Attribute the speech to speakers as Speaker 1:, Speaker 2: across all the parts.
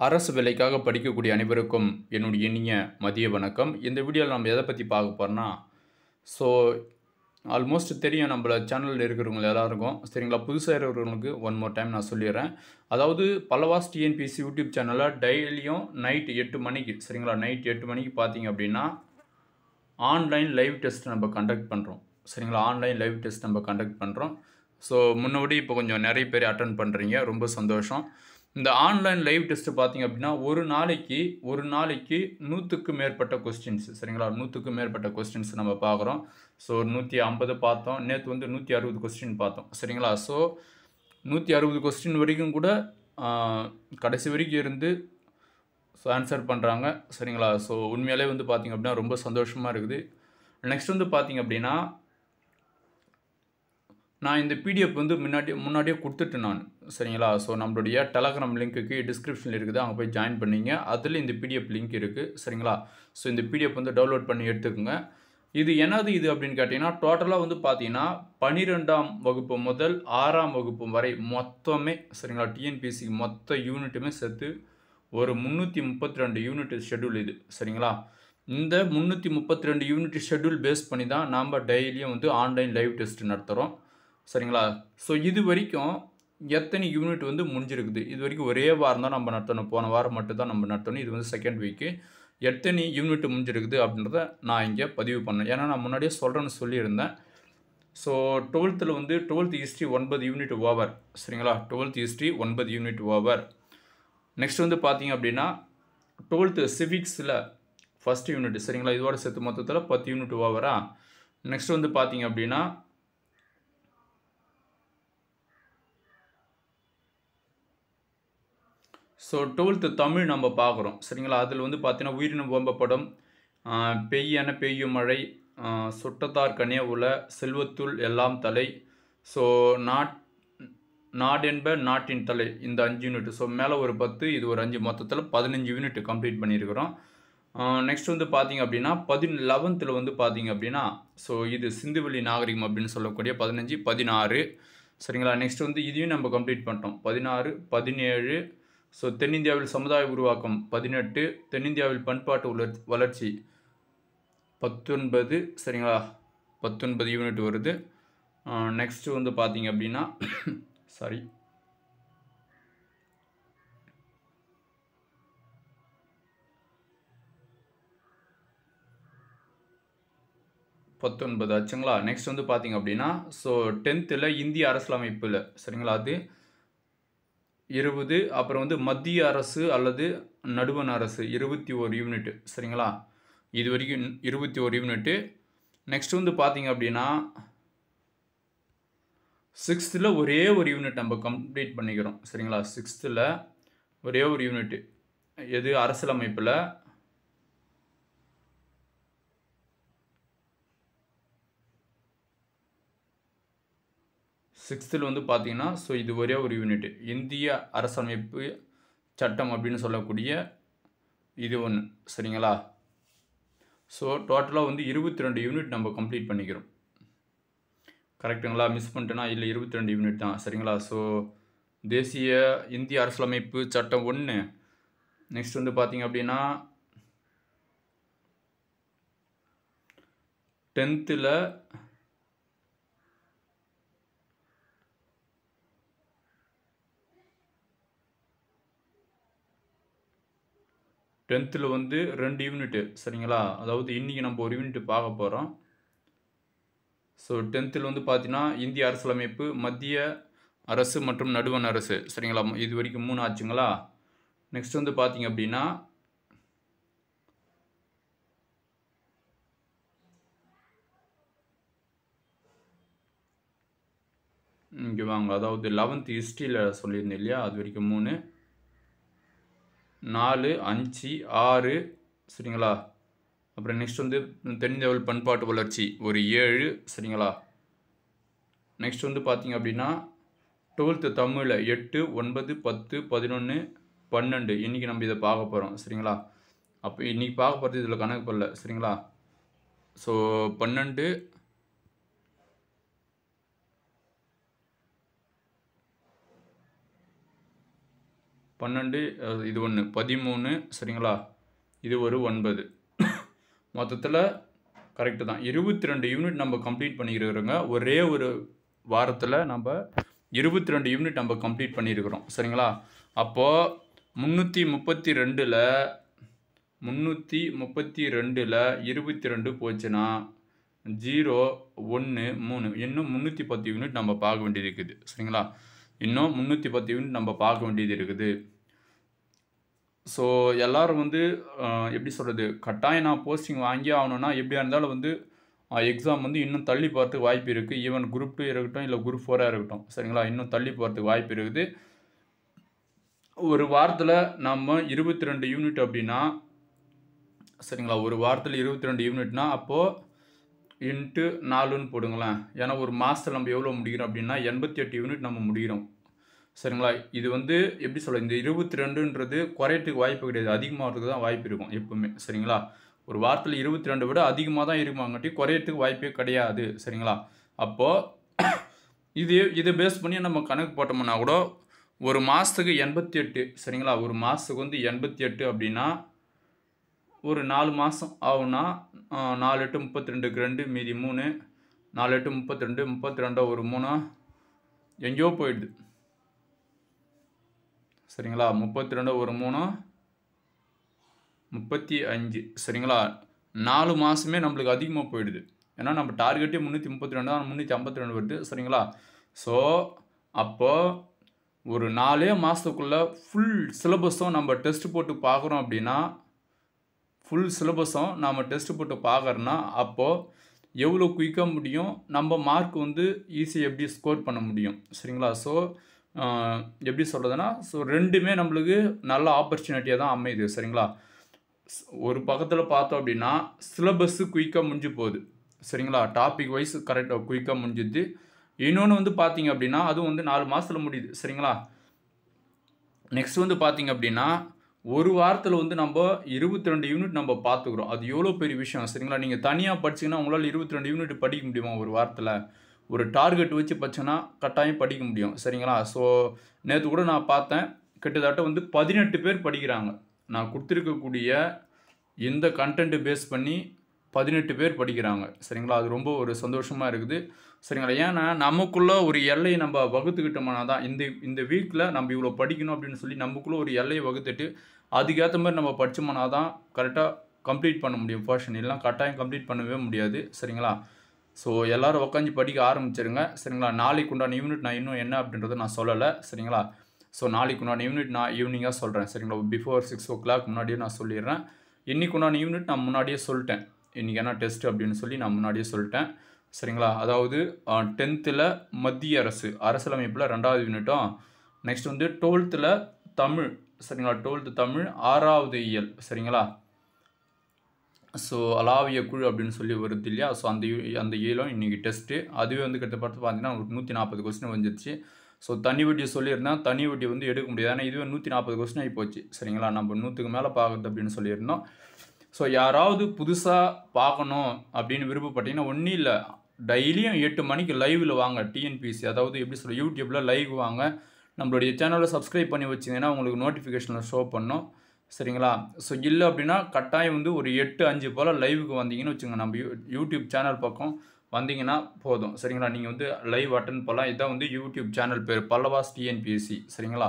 Speaker 1: அரசு வேலைக்காக படிக்கக்கூடிய அனைவருக்கும் என்னுடைய இனிய மதிய வணக்கம் இந்த வீடியோவில் நம்ம எதை பற்றி பார்க்க போகிறோன்னா ஸோ ஆல்மோஸ்ட் தெரியும் நம்மள சேனலில் இருக்கிறவங்க எல்லாருக்கும் சரிங்களா புதுசாக இருக்கிறவங்களுக்கு ஒன் மோர் டைம் நான் சொல்லிடுறேன் அதாவது பலவாஸ் டிஎன்பிசி யூடியூப் சேனலில் டெய்லியும் நைட் எட்டு மணிக்கு சரிங்களா நைட் எட்டு மணிக்கு பார்த்தீங்க அப்படின்னா ஆன்லைன் லைவ் டெஸ்ட் நம்ம கண்டக்ட் பண்ணுறோம் சரிங்களா ஆன்லைன் லைவ் டெஸ்ட் நம்ம கண்டக்ட் பண்ணுறோம் ஸோ முன்னோடி இப்போ கொஞ்சம் நிறைய பேர் அட்டன் பண்ணுறீங்க ரொம்ப சந்தோஷம் இந்த ஆன்லைன் லைவ் டெஸ்ட்டு பார்த்தீங்க அப்படின்னா ஒரு நாளைக்கு ஒரு நாளைக்கு நூற்றுக்கு மேற்பட்ட கொஸ்டின்ஸ் சரிங்களா நூற்றுக்கு மேற்பட்ட கொஸ்டின்ஸ் நம்ம பார்க்குறோம் ஸோ நூற்றி ஐம்பது பார்த்தோம் நேற்று வந்து நூற்றி அறுபது கொஸ்டின் பார்த்தோம் சரிங்களா ஸோ நூற்றி அறுபது கொஸ்டின் வரைக்கும் கூட ஆஹ், கடைசி வரைக்கும் இருந்து ஸோ ஆன்சர் பண்ணுறாங்க சரிங்களா ஸோ உண்மையிலே வந்து பார்த்தீங்க அப்படின்னா ரொம்ப சந்தோஷமாக இருக்குது நெக்ஸ்ட் வந்து பார்த்தீங்க அப்படின்னா நான் இந்த பிடிஎஃப் வந்து முன்னாடி முன்னாடியே கொடுத்துட்டேன் நான் சரிங்களா ஸோ நம்மளுடைய டெலகிராம் லிங்க்குக்கு டிஸ்கிரிப்ஷனில் இருக்குது அங்கே போய் ஜாயின் பண்ணிங்க அதில் இந்த பிடிஎஃப் லிங்க் இருக்குது சரிங்களா ஸோ இந்த பிடிஎஃப் வந்து டவுன்லோட் பண்ணி எடுத்துக்கோங்க இது என்னது இது அப்படின்னு கேட்டிங்கன்னா டோட்டலாக வந்து பார்த்தீங்கன்னா பன்னிரெண்டாம் வகுப்பு முதல் ஆறாம் வகுப்பு வரை மொத்தமே சரிங்களா டிஎன்பிஎஸ்சிக்கு மொத்த யூனிட்டுமே சேர்த்து ஒரு முந்நூற்றி முப்பத்தி ரெண்டு யூனிட் ஷெட்யூல் இது சரிங்களா இந்த முந்நூற்றி முப்பத்தி ரெண்டு யூனிட் ஷெட்யூல் பேஸ் பண்ணி தான் நாம் டெய்லியும் வந்து ஆன்லைன் லைவ் டெஸ்ட் நடத்துகிறோம் சரிங்களா ஸோ இது வரைக்கும் எத்தனை யூனிட் வந்து முடிஞ்சிருக்குது இது வரைக்கும் ஒரே வாரம் தான் நம்ம நடத்தணும் போன வாரம் மட்டும் தான் நம்ம நடத்தணும் இது வந்து செகண்ட் வீக்கு எத்தனை யூனிட் முடிஞ்சிருக்குது அப்படின்றத நான் இங்கே பதிவு பண்ணேன் ஏன்னா நான் முன்னாடியே சொல்கிறேன்னு சொல்லியிருந்தேன் ஸோ டுவெல்த்தில் வந்து டுவெல்த் ஹிஸ்ட்ரி ஒன்பது யூனிட் ஓவர் சரிங்களா டுவெல்த் ஹிஸ்ட்ரி ஒன்பது யூனிட் ஓவர் நெக்ஸ்ட் வந்து பார்த்தீங்க அப்படின்னா டுவெல்த்து சிவிக்ஸில் ஃபஸ்ட் யூனிட் சரிங்களா இதோட சேர்த்து மொத்தத்தில் பத்து யூனிட் ஓவரா நெக்ஸ்ட் வந்து பார்த்தீங்க அப்படின்னா ஸோ டுவெல்த்து தமிழ் நம்ம பார்க்குறோம் சரிங்களா அதில் வந்து பார்த்தீங்கன்னா உயிரினம் ஓம்பப்படும் ஆஹ், பெய்யென பெய்யும் மழை ஆஹ், சுட்டத்தார் கனிய உல செல்வத்துள் எல்லாம் தலை ஸோ நாட் நாடென்ப நாட்டின் தலை இந்த அஞ்சு யூனிட் ஸோ மேலே ஒரு பத்து இது ஒரு அஞ்சு மொத்தத்தில் பதினஞ்சு யூனிட் கம்ப்ளீட் பண்ணியிருக்கிறோம் நெக்ஸ்ட் வந்து பார்த்தீங்க அப்படின்னா பதின் லெவன்த்தில் வந்து பார்த்தீங்க அப்படின்னா ஸோ இது சிந்துவெளி நாகரிகம் அப்படின்னு சொல்லக்கூடிய பதினஞ்சு பதினாறு சரிங்களா நெக்ஸ்ட் வந்து இதையும் நம்ம கம்ப்ளீட் பண்ணிட்டோம் பதினாறு பதினேழு ஸோ தென்னிந்தியாவில் சமுதாய உருவாக்கம் பதினெட்டு தென்னிந்தியாவில் பண்பாட்டு உலர் வளர்ச்சி பத்தொன்பது சரிங்களா பத்தொன்பது யூனிட் வருது நெக்ஸ்ட்டு வந்து பார்த்தீங்க அப்படின்னா சாரி பத்தொன்பது ஆச்சுங்களா நெக்ஸ்ட் வந்து பார்த்தீங்க அப்படின்னா ஸோ டென்த்தில் இந்திய அரசியலமைப்பில் சரிங்களா அது இருபது அப்புறம் வந்து மத்திய அரசு அல்லது நடுவண் அரசு இருபத்தி ஒரு யூனிட் சரிங்களா இது வரைக்கும் இருபத்தி ஒரு யூனிட்டு நெக்ஸ்ட் வந்து பார்த்தீங்க அப்படின்னா சிக்ஸ்த்தில் ஒரே ஒரு யூனிட் நம்ம கம்ப்ளீட் பண்ணிக்கிறோம் சரிங்களா சிக்ஸ்த்தில் ஒரே ஒரு யூனிட் எது அரசியலமைப்பில் சிக்ஸ்த்தில் வந்து பார்த்தீங்கன்னா ஸோ இது ஒரே ஒரு யூனிட் இந்திய அரசமைப்பு சட்டம் அப்படின்னு சொல்லக்கூடிய இது ஒன்று சரிங்களா ஸோ டோட்டலாக வந்து இருபத்தி ரெண்டு யூனிட் நம்ம கம்ப்ளீட் பண்ணிக்கிறோம் கரெக்டுங்களா மிஸ் பண்ணிட்டேன்னா இல்லை இருபத்தி ரெண்டு யூனிட் தான் சரிங்களா ஸோ தேசிய இந்திய அரசியலமைப்பு சட்டம் ஒன்று நெக்ஸ்ட் வந்து பார்த்தீங்க அப்படின்னா டென்த்தில் டென்த்தில் வந்து ரெண்டு யூனிட்டு சரிங்களா அதாவது இன்றைக்கி நம்ம ஒரு யூனிட் பார்க்க போகிறோம் ஸோ டென்த்தில் வந்து பார்த்தீங்கன்னா இந்திய அரசியலமைப்பு மத்திய அரசு மற்றும் நடுவண் அரசு சரிங்களா இது வரைக்கும் மூணு ஆச்சுங்களா நெக்ஸ்ட் வந்து பார்த்தீங்க அப்படின்னா இங்கே வாங்க அதாவது லெவன்த் ஹிஸ்ட்ரியில் சொல்லியிருந்தேன் இல்லையா அது வரைக்கும் மூணு நாலு அஞ்சு ஆறு சரிங்களா அப்புறம் நெக்ஸ்ட் வந்து தென்னிந்தியாவில் பண்பாட்டு வளர்ச்சி ஒரு ஏழு சரிங்களா நெக்ஸ்ட் வந்து பார்த்தீங்க அப்படின்னா டுவெல்த்து தமிழில் எட்டு ஒன்பது பத்து பதினொன்று பன்னெண்டு இன்றைக்கி நம்ம இதை பார்க்க போகிறோம் சரிங்களா அப்போ இன்றைக்கி பார்க்க போகிறது இதில் கணக்கு பண்ணல சரிங்களா ஸோ பன்னெண்டு பன்னெண்டு அஹ், இது ஒன்று பதிமூணு சரிங்களா இது ஒரு ஒன்பது மொத்தத்தில் கரெக்டு தான் இருபத்தி ரெண்டு யூனிட் நம்ம கம்ப்ளீட் பண்ணிக்கிறோங்க ஒரே ஒரு வாரத்தில் நம்ம இருபத்தி ரெண்டு யூனிட் நம்ம கம்ப்ளீட் பண்ணியிருக்கிறோம் சரிங்களா அப்போது முந்நூற்றி முப்பத்தி ரெண்டில் முந்நூற்றி முப்பத்தி ரெண்டில் இருபத்தி ரெண்டு போச்சுன்னா ஜீரோ ஒன்று மூணு இன்னும் முந்நூற்றி பத்து யூனிட் நம்ம பார்க்க வேண்டியது இருக்குது சரிங்களா இன்னும் முந்நூற்றி பத்து யூனிட் நம்ம பார்க்க வேண்டியது இருக்குது ஸோ எல்லாரும் வந்து அஹ், எப்படி சொல்கிறது கட்டாயம் நான் போஸ்டிங் வாங்கி ஆகணும்னா எப்படியா இருந்தாலும் வந்து எக்ஸாம் வந்து இன்னும் தள்ளி போகிறதுக்கு வாய்ப்பு இருக்குது ஈவன் குரூப் டூ இருக்கட்டும் இல்லை குரூப் ஃபோராக இருக்கட்டும் சரிங்களா இன்னும் தள்ளி போகிறதுக்கு வாய்ப்பு இருக்குது ஒரு வாரத்தில் நம்ம இருபத்தி ரெண்டு யூனிட் அப்படின்னா சரிங்களா ஒரு வாரத்தில் இருபத்தி ரெண்டு யூனிட்னா அப்போது இன்ட்டு நாலுன்னு போடுங்களேன் ஏன்னா ஒரு மாதத்தில் நம்ம எவ்வளோ முடிக்கிறோம் அப்படின்னா எண்பத்தி எட்டு யூனிட் நம்ம முடிக்கிறோம் சரிங்களா இது வந்து எப்படி சொல்ல இந்த இருபத்தி ரெண்டுன்றது குறையத்துக்கு வாய்ப்பு கிடையாது அதிகமாகிறதுக்கு தான் வாய்ப்பு இருக்கும் எப்பவுமே சரிங்களா ஒரு வாரத்தில் இருபத்தி ரெண்டு விட அதிகமாக தான் இருக்குமாங்காட்டி குறையத்துக்கு வாய்ப்பே கிடையாது சரிங்களா அப்போது இது இதை பேஸ் பண்ணி நம்ம கணக்கு போட்டோம்னா கூட ஒரு மாதத்துக்கு எண்பத்தி எட்டு சரிங்களா ஒரு மாதத்துக்கு வந்து எண்பத்தி எட்டு அப்படின்னா ஒரு நாலு மாதம் ஆகும்னா ஆஹ், நாலு எட்டு முப்பத்தி ரெண்டுக்கு ரெண்டு மீதி மூணு நாலு எட்டு முப்பத்தி ரெண்டு முப்பத்தி ரெண்டோ ஒரு மூணு எங்கேயோ போயிடுது சரிங்களா முப்பத்தி ரெண்டு ஒரு மூணு முப்பத்தி அஞ்சு சரிங்களா நாலு மாதமே நம்மளுக்கு அதிகமாக போயிடுது ஏன்னா நம்ம டார்கெட்டே முந்நூற்றி முப்பத்தி ரெண்டு தான் முந்நூற்றி ஐம்பத்தி ரெண்டு வருது சரிங்களா ஸோ அப்போ ஒரு நாலே மாதத்துக்குள்ளே ஃபுல் சிலபஸும் நம்ம டெஸ்ட் போட்டு பார்க்குறோம் அப்படின்னா ஃபுல் சிலபஸும் நாம் டெஸ்ட் போட்டு பார்க்குறோன்னா அப்போது எவ்வளோ குயிக்காக முடியும் நம்ம மார்க் வந்து ஈஸியாக எப்படி ஸ்கோர் பண்ண முடியும் சரிங்களா ஸோ எப்படி சொல்கிறதுனா ஸோ ரெண்டுமே நம்மளுக்கு நல்ல ஆப்பர்ச்சுனிட்டியாக தான் அமையுது சரிங்களா ஸ்- ஒரு பக்கத்தில் பார்த்தோம் அப்படின்னா சிலபஸ்ஸு குயிக்காக முடிஞ்சு போகுது சரிங்களா டாபிக் வைஸ் கரெக்டாக குயிக்காக முடிஞ்சுது இன்னொன்று வந்து பார்த்தீங்க அப்படின்னா அதுவும் வந்து நாலு மாதத்தில் முடியுது சரிங்களா நெக்ஸ்ட் வந்து பார்த்தீங்க அப்படின்னா ஒரு வாரத்தில் வந்து நம்ம இருபத்தி ரெண்டு யூனிட் நம்ம பார்த்துக்குறோம் அது எவ்வளோ பெரிய விஷயம் சரிங்களா நீங்கள் தனியாக படிச்சீங்கன்னா உங்களால் இருபத்தி ரெண்டு யூனிட் படிக்க முடியுமா ஒரு வாரத்தில் ஒரு டார்கெட் வச்சு படிச்சோன்னா கட்டாயம் படிக்க முடியும் சரிங்களா ஸோ நேற்று கூட நான் பார்த்தேன் கிட்டத்தட்ட வந்து பதினெட்டு பேர் படிக்கிறாங்க நான் கொடுத்துருக்கக்கூடிய இந்த கண்டென்ட் பேஸ் பண்ணி பதினெட்டு பேர் படிக்கிறாங்க சரிங்களா அது ரொம்ப ஒரு சந்தோஷமாக இருக்குது சரிங்களா ஏன்னா நமக்குள்ள ஒரு எல்லையை நம்ம வகுத்துக்கிட்டோம்னா தான் இந்த இந்த வீக்கில் நம்ம இவ்வளோ படிக்கணும் அப்படின்னு சொல்லி நமக்குள்ள ஒரு எல்லையை வகுத்துட்டு அதுக்கேற்ற மாதிரி நம்ம படிச்சோம்னா தான் கரெக்டாக கம்ப்ளீட் பண்ண முடியும் போர்ஷன் எல்லாம் கட்டாயம் கம்ப்ளீட் பண்ணவே முடியாது சரிங்களா ஸோ எல்லாரும் உட்காந்து படிக்க ஆரம்பிச்சிருங்க சரிங்களா நாளைக்கு உண்டான யூனிட் நான் இன்னும் என்ன அப்படின்றத நான் சொல்லலை சரிங்களா ஸோ நாளைக்கு உண்டான யூனிட் நான் ஈவினிங்காக சொல்கிறேன் சரிங்களா பிஃபோர் சிக்ஸ் ஓ கிளாக் முன்னாடியே நான் சொல்லிடுறேன் இன்னைக்கு உண்டான யூனிட் நான் முன்னாடியே சொல்லிட்டேன் இன்றைக்கி என்ன டெஸ்ட் அப்படின்னு சொல்லி நான் முன்னாடியே சொல்லிட்டேன் சரிங்களா அதாவது டென்த்தில் மத்திய அரசு அரசியலமைப்பில் ரெண்டாவது யூனிட்டும் நெக்ஸ்ட் வந்து டுவெல்த்தில் தமிழ் சரிங்களா டுவெல்த்து தமிழ் ஆறாவது இயல் சரிங்களா ஸோ அலாவிய குழு அப்படின்னு சொல்லி வருது இல்லையா ஸோ அந்த யூ- அந்த இயலும் இன்றைக்கி டெஸ்ட்டு அதுவே வந்து கிட்டத்தட்ட பார்த்தீங்கன்னா ஒரு நூற்றி நாற்பது கொஸ்டின் வந்துருச்சு ஸோ தனி வட்டி சொல்லியிருந்தேன் தனி வட்டி வந்து எடுக்க முடியாது ஏன்னா இதுவே நூற்றி நாற்பது கொஸ்டின் ஆகி போச்சு சரிங்களா நம்ம நூற்றுக்கு மேலே பார்க்குறது அப்படின்னு சொல்லியிருந்தோம் ஸோ யாராவது புதுசாக பார்க்கணும் அப்படின்னு விருப்பப்பட்டீங்கன்னா ஒன்றும் இல்லை டெய்லியும் எட்டு மணிக்கு லைவில் வாங்க டிஎன்பிசி அதாவது எப்படி சொல்ல யூடியூப்பில் லைவ் வாங்க நம்மளுடைய சேனலை சப்ஸ்கிரைப் பண்ணி வச்சிங்கன்னா உங்களுக்கு நோட்டிஃபிகேஷனில் ஷோ பண்ணும் சரிங்களா ஸோ இல்லை அப்படின்னா கட்டாயம் வந்து ஒரு எட்டு அஞ்சு போல் லைவுக்கு வந்தீங்கன்னு வச்சுங்க நம்ம யூ யூடியூப் சேனல் பக்கம் வந்தீங்கன்னா போதும் சரிங்களா நீங்கள் வந்து லைவ் அட்டன் பண்ணலாம் இதான் வந்து யூடியூப் சேனல் பேர் பல்லவாஸ் டிஎன்பிஎஸ்சி சரிங்களா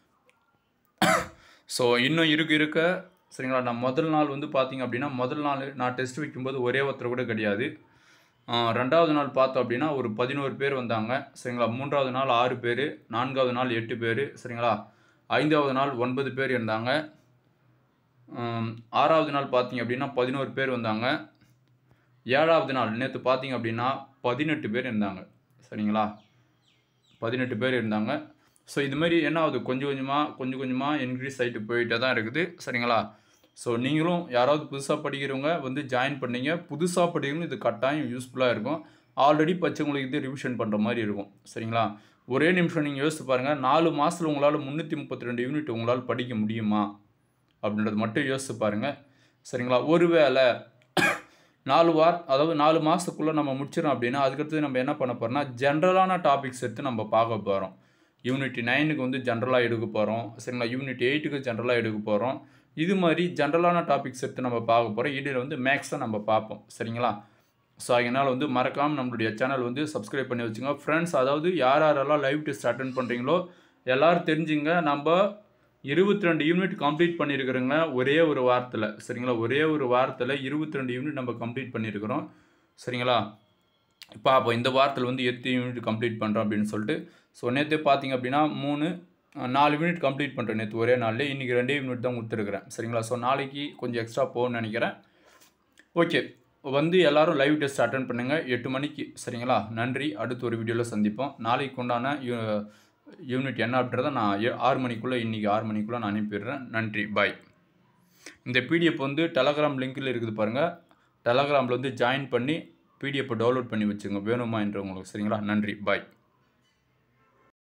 Speaker 1: ஸோ இன்னும் இருக்க இருக்க சரிங்களா நான் முதல் நாள் வந்து பார்த்தீங்க அப்படின்னா முதல் நாள் நான் டெஸ்ட் வைக்கும்போது ஒரே ஒருத்தர் கூட கிடையாது ஆஹ் ரெண்டாவது நாள் பார்த்தோம் அப்படின்னா ஒரு பதினோரு பேர் வந்தாங்க சரிங்களா மூன்றாவது நாள் ஆறு பேர் நான்காவது நாள் எட்டு பேர் சரிங்களா ஐந்தாவது நாள் ஒன்பது பேர் இருந்தாங்க ஆம், ஆறாவது நாள் பார்த்தீங்க அப்படின்னா பதினோரு பேர் வந்தாங்க ஏழாவது நாள் நேற்று பார்த்தீங்க அப்படின்னா பதினெட்டு பேர் இருந்தாங்க சரிங்களா பதினெட்டு பேர் இருந்தாங்க ஸோ இது மாதிரி என்ன ஆகுது கொஞ்சம் கொஞ்சமாக கொஞ்சம் கொஞ்சமாக இன்க்ரீஸ் ஆகிட்டு போயிட்டே தான் இருக்குது சரிங்களா ஸோ நீங்களும் யாராவது புதுசாக படிக்கிறவங்க வந்து ஜாயின் பண்ணீங்க புதுசாக படிக்கிறவங்க இது கட்டாயம் யூஸ்ஃபுல்லாக இருக்கும் ஆல்ரெடி படிச்சவங்களுக்கு இது ரிவிஷன் பண்ணுற மாதிரி இருக்கும் சரிங்களா ஒரே நிமிஷம் நீங்கள் யோசிச்சு பாருங்கள் நாலு மாதத்தில் உங்களால் முந்நூற்றி முப்பத்தி ரெண்டு யூனிட் உங்களால் படிக்க முடியுமா அப்படின்றது மட்டும் யோசிச்சு பாருங்கள் சரிங்களா ஒருவேளை நாலு வார் அதாவது நாலு மாதத்துக்குள்ளே நம்ம முடிச்சிடறோம் அப்படின்னா அதுக்கடுத்து நம்ம என்ன பண்ண போகிறோம்னா ஜென்ரலான டாபிக்ஸ் எடுத்து நம்ம பார்க்க போகிறோம் யூனிட் நைனுக்கு வந்து ஜென்ரலாக எடுக்க போகிறோம் சரிங்களா யூனிட் எயிட்டுக்கு ஜென்ரலாக எடுக்க போகிறோம் இது மாதிரி ஜென்ரலான டாபிக்ஸ் எடுத்து நம்ம பார்க்க போகிறோம் இடையில வந்து மேக்ஸை நம்ம பார்ப்போம் சரிங்களா ஸோ அதனால் வந்து மறக்காமல் நம்மளுடைய சேனல் வந்து சப்ஸ்கிரைப் பண்ணி வச்சுங்க ஃப்ரெண்ட்ஸ் அதாவது யார் யாரெல்லாம் லைவ் டெஸ்ட் அட்டன் பண்ணுறீங்களோ எல்லோரும் தெரிஞ்சுங்க நம்ம இருபத்தி ரெண்டு யூனிட் கம்ப்ளீட் பண்ணியிருக்கிறோங்க ஒரே ஒரு வாரத்தில் சரிங்களா ஒரே ஒரு வாரத்தில் இருபத்தி ரெண்டு யூனிட் நம்ம கம்ப்ளீட் பண்ணியிருக்கிறோம் சரிங்களா இப்போ அப்போ இந்த வாரத்தில் வந்து எத்தனை யூனிட் கம்ப்ளீட் பண்ணுறோம் அப்படின்னு சொல்லிட்டு ஸோ நேற்று பார்த்தீங்க அப்படின்னா மூணு அஹ், நாலு யூனிட் கம்ப்ளீட் பண்ணுறேன் நேற்று ஒரே நாளில் இன்றைக்கி ரெண்டே யூனிட் தான் கொடுத்துருக்குறேன் சரிங்களா ஸோ நாளைக்கு கொஞ்சம் எக்ஸ்ட்ரா போகணும்னு நினைக்கிறேன் ஓகே வந்து எல்லாரும் லைவ் டெஸ்ட் அட்டன் பண்ணுங்கள் எட்டு மணிக்கு சரிங்களா நன்றி அடுத்த ஒரு வீடியோவில் சந்திப்போம் நாளைக்கு உண்டான யூ- யூனிட் என்ன அப்படின்றத நான் ஏ- ஆறு மணிக்குள்ளே இன்றைக்கி ஆறு மணிக்குள்ளே நான் அனுப்பிடுறேன் நன்றி பாய் இந்த பிடிஎஃப் வந்து டெலகிராம் லிங்க்கில் இருக்குது பாருங்கள் டெலகிராமில் வந்து ஜாயின் பண்ணி பிடிஎஃப் டவுன்லோட் பண்ணி வச்சுங்க வேணுமா என்றவங்களுக்கு சரிங்களா நன்றி பாய்